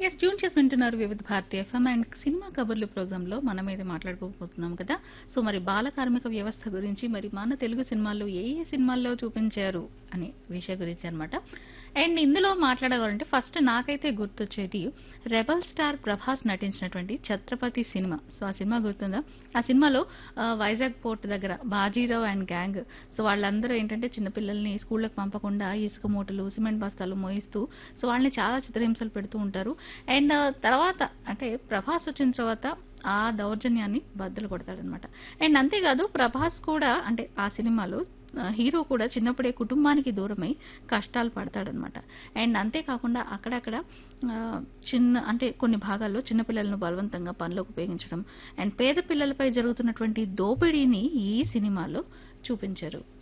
yes tune చేసి వింటున్నారు Vividh Bharati FM and cinema కబుర్లు ప్రోగ్రామ్ లో మనం అయితే మాట్లాడుకోబోతున్నాం కదా సో మరి బాల కార్మిక వ్యవస్థ గురించి మరి మన తెలుగు సినిమాల్లో ఏ ఏ సినిమాల్లో చూపించారు అనే విషయం గురించి అన్నమాట అండ్ ఇందులో మాట్లాడాలంటే ఫస్ట్ నాకైతే గుర్తొచ్చేది రెబల్ స్టార్ ప్రభాస్ నటించినటువంటి ఛత్రపతి సినిమా సో ఆ సినిమా గుర్తుందా ఆ సినిమాలో ఆ, వైజాగ్ పోర్ట్ దగ్గర బాజీరావు అండ్ గ్యాంగ్ సో వాళ్ళందరూ ఏంటంటే చిన్నపిల్లల్ని స్కూళ్ళకి పంపకుండా ఇసుక మూటలు సిమెంట్ బస్తాలు మోయిస్తూ సో వాళ్ళని చాలా చిత్రహింసలు పెడుతూ ఉంటారు అండ్ తర్వాత అంటే ప్రభాస్ వచ్చిన తర్వాత ఆ దౌర్జన్యాన్ని బద్దలు కొడతాడనమాట అండ్ అంతేకాదు ప్రభాస్ కూడా అంటే ఆ సినిమాలో ఆ, హీరో కూడా చిన్నప్పుడే కుటుంబానికి దూరమై కష్టాలు పడతాడనమాట అండ్ అంతేకాకుండా అక్కడక్కడ ఆ, చిన్న అంటే కొన్ని భాగాల్లో చిన్నపిల్లలను బలవంతంగా పనిలోకి ఉపయోగించడం అండ్ పేద పిల్లలపై జరుగుతున్నటువంటి దోపిడీని ఈ సినిమాలో చూపించారు